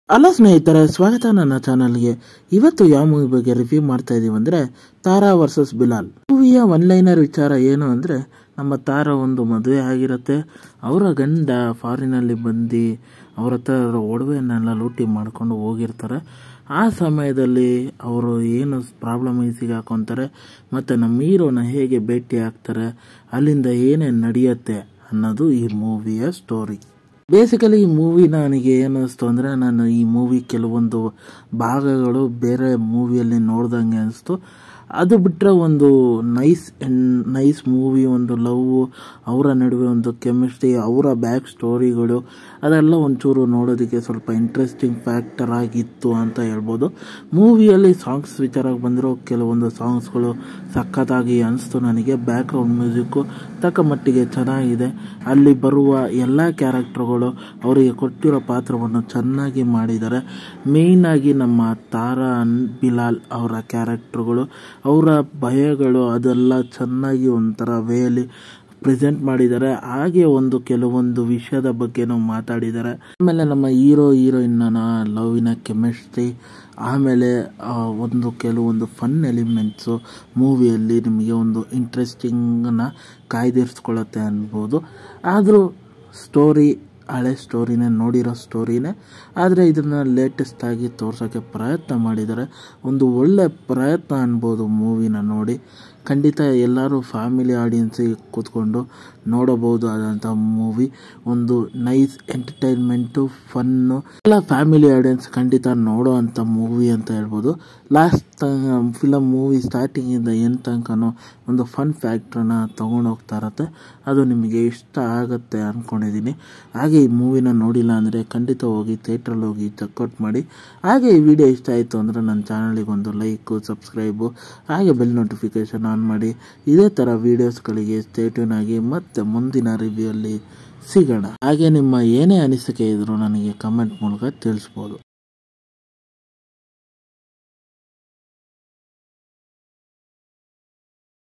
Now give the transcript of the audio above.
ಅಲ್ಲ ಸ್ನೇಹಿತರೆ ಸ್ವಾಗತ ನನ್ನ ಚಾನಲ್ಗೆ ಇವತ್ತು ಯಾವ ಮೂವಿ ಬಗ್ಗೆ ರಿವ್ಯೂ ಮಾಡ್ತಾ ಇದೀವಿ ಅಂದರೆ ತಾರಾ ವರ್ಸಸ್ ಬಿಲಾಲ್ ಮೂವಿಯ ಒನ್ ಲೈನರ್ ವಿಚಾರ ಏನು ಅಂದರೆ ನಮ್ಮ ತಾರಾ ಒಂದು ಮದುವೆ ಆಗಿರುತ್ತೆ ಅವರ ಗಂಡ ಫಾರಿನಲ್ಲಿ ಬಂದು ಅವ್ರ ಹತ್ರ ಒಡವೆಯನ್ನೆಲ್ಲ ಲೂಟಿ ಮಾಡ್ಕೊಂಡು ಹೋಗಿರ್ತಾರೆ ಆ ಸಮಯದಲ್ಲಿ ಅವರು ಏನು ಪ್ರಾಬ್ಲಮ್ ಸಿಗಾಕೊಂತಾರೆ ಮತ್ತು ನಮ್ಮ ಹೀರೋನ ಹೇಗೆ ಭೇಟಿ ಆಗ್ತಾರೆ ಅಲ್ಲಿಂದ ಏನೇನು ನಡೆಯುತ್ತೆ ಅನ್ನೋದು ಈ ಮೂವಿಯ ಸ್ಟೋರಿ ಬೇಸಿಕಲಿ ಈ ಮೂವಿ ನನಗೆ ಏನಿಸ್ತು ಅಂದರೆ ನಾನು ಈ ಮೂವಿ ಕೆಲವೊಂದು ಭಾಗಗಳು ಬೇರೆ ಮೂವಿಯಲ್ಲಿ ನೋಡ್ದಂಗೆ ಅನಿಸ್ತು ಅದು ಬಿಟ್ಟರೆ ಒಂದು ನೈಸ್ ನೈಸ್ ಮೂವಿ ಒಂದು ಲವ್ ಅವರ ನಡುವೆ ಒಂದು ಕೆಮಿಸ್ಟ್ರಿ ಅವರ ಬ್ಯಾಕ್ ಸ್ಟೋರಿಗಳು ಅದೆಲ್ಲ ಒಂಚೂರು ನೋಡೋದಕ್ಕೆ ಸ್ವಲ್ಪ ಇಂಟ್ರೆಸ್ಟಿಂಗ್ ಫ್ಯಾಕ್ಟರ್ ಆಗಿತ್ತು ಅಂತ ಹೇಳ್ಬೋದು ಮೂವಿಯಲ್ಲಿ ಸಾಂಗ್ಸ್ ವಿಚಾರಕ್ಕೆ ಬಂದಿರೋ ಕೆಲವೊಂದು ಸಾಂಗ್ಸ್ಗಳು ಸಖತ್ತಾಗಿ ಅನಿಸ್ತು ನನಗೆ ಬ್ಯಾಕ್ಗ್ರೌಂಡ್ ಮ್ಯೂಸಿಕ್ಕು ತಕ್ಕ ಮಟ್ಟಿಗೆ ಚೆನ್ನಾಗಿದೆ ಅಲ್ಲಿ ಬರುವ ಎಲ್ಲ ಕ್ಯಾರೆಕ್ಟರ್ಗಳು ಅವರಿಗೆ ಕೊಟ್ಟಿರೋ ಪಾತ್ರವನ್ನು ಚೆನ್ನಾಗಿ ಮಾಡಿದ್ದಾರೆ ಮೇಯ್ನಾಗಿ ನಮ್ಮ ತಾರಾ ಬಿಲಾಲ್ ಅವರ ಕ್ಯಾರೆಕ್ಟರ್ಗಳು ಅವರ ಭಯಗಳು ಅದೆಲ್ಲ ಚೆನ್ನಾಗಿ ಒಂಥರ ವೇಯಲ್ಲಿ ಪ್ರೆಸೆಂಟ್ ಮಾಡಿದ್ದಾರೆ ಹಾಗೆ ಒಂದು ಕೆಲವೊಂದು ವಿಷಯದ ಬಗ್ಗೆನೂ ಮಾತಾಡಿದ್ದಾರೆ ಆಮೇಲೆ ನಮ್ಮ ಹೀರೋ ಹೀರೋಯಿನ್ನ ಲವ್ವಿನ ಕೆಮಿಸ್ಟ್ರಿ ಆಮೇಲೆ ಒಂದು ಕೆಲವೊಂದು ಫನ್ ಎಲಿಮೆಂಟ್ಸು ಮೂವಿಯಲ್ಲಿ ನಿಮಗೆ ಒಂದು ಇಂಟ್ರೆಸ್ಟಿಂಗನ್ನ ಕಾಯ್ದಿರಿಸ್ಕೊಳ್ಳುತ್ತೆ ಅನ್ಬೋದು ಆದರೂ ಸ್ಟೋರಿ ಹಳೆ ಸ್ಟೋರಿನೇ ನೋಡಿರೋ ಸ್ಟೋರಿನೇ ಆದರೆ ಇದನ್ನು ಲೇಟೆಸ್ಟ್ ಆಗಿ ತೋರ್ಸೋಕ್ಕೆ ಪ್ರಯತ್ನ ಮಾಡಿದ್ದಾರೆ ಒಂದು ಒಳ್ಳೆ ಪ್ರಯತ್ನ ಅನ್ಬೋದು ಮೂವಿನ ನೋಡಿ ಖಂಡಿತ ಎಲ್ಲರೂ ಫ್ಯಾಮಿಲಿ ಆಡಿಯನ್ಸಿಗೆ ಕೂತ್ಕೊಂಡು ನೋಡಬಹುದಾದಂಥ ಮೂವಿ ಒಂದು ನೈಸ್ ಎಂಟರ್ಟೈನ್ಮೆಂಟು ಫನ್ನು ಎಲ್ಲ ಫ್ಯಾಮಿಲಿ ಆಡಿಯನ್ಸ್ ಖಂಡಿತ ನೋಡೋ ಅಂಥ ಮೂವಿ ಅಂತ ಹೇಳ್ಬೋದು ಲಾಸ್ಟ್ ಫಿಲಮ್ ಮೂವಿ ಸ್ಟಾರ್ಟಿಂಗಿಂದ ಏನು ತನಕನೂ ಒಂದು ಫನ್ ಫ್ಯಾಕ್ಟ್ರನ್ನ ತೊಗೊಂಡೋಗ್ತಾ ಇರತ್ತೆ ಅದು ನಿಮಗೆ ಇಷ್ಟ ಆಗುತ್ತೆ ಅಂದ್ಕೊಂಡಿದ್ದೀನಿ ಹಾಗೆ ಈ ಮೂವಿನ ನೋಡಿಲ್ಲ ಅಂದರೆ ಖಂಡಿತ ಹೋಗಿ ಥಿಯೇಟ್ರಲ್ಲಿ ಹೋಗಿ ಚೆಕ್ಔಟ್ ಮಾಡಿ ಹಾಗೆ ಈ ವಿಡಿಯೋ ಇಷ್ಟ ಆಯಿತು ಅಂದರೆ ನನ್ನ ಚಾನಲಿಗೆ ಒಂದು ಲೈಕು ಸಬ್ಸ್ಕ್ರೈಬು ಹಾಗೆ ಬೆಲ್ ನೋಟಿಫಿಕೇಷನ್ ಆನ್ ಮಾಡಿ ಇದೇ ಥರ ವೀಡಿಯೋಸ್ಗಳಿಗೆ ಸ್ಟೇಟ್ಯೂನ್ ಆಗಿ ಮತ್ತೆ ಮುಂದಿನ ರಿವ್ಯೂಯಲ್ಲಿ ಸಿಗೋಣ ಹಾಗೆ ನಿಮ್ಮ ಏನೇ ಅನಿಸಿಕೆ ಇದ್ರೂ ನನಗೆ ಕಮೆಂಟ್ ಮೂಲಕ ತಿಳಿಸ್ಬೋದು